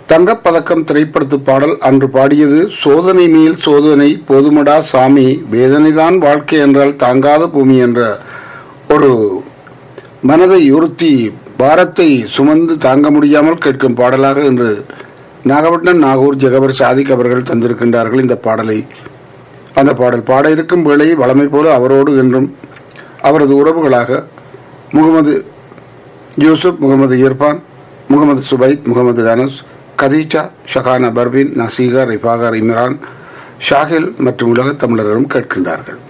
தங்கப்பதக்கம் திரைப்படத்து பாடல் அன்று பாடியது சோதனை மேல் சோதனை போதுமடா சாமி வேதனைதான் வாழ்க்கை என்றால் தாங்காத பூமி என்ற ஒரு மனதை உறுத்தி பாரத்தை சுமந்து தாங்க முடியாமல் கேட்கும் பாடலாக இன்று நாகப்பட்டினம் நாகூர் ஜெகவர் சாதிக் அவர்கள் தந்திருக்கின்றார்கள் இந்த பாடலை அந்த பாடல் பாட இருக்கும் வேளை வளமை போல அவரோடு என்றும் அவரது உறவுகளாக முகமது யூசுப் முகமது இர்பான் முகமது சுபைத் முகமது அனஸ் கதீஜா ஷகானா பர்பின் நசீகா ரிஃபாகர் இம்ரான் ஷாகில் மற்றும் உலகத் தமிழரும் கேட்கின்றார்கள்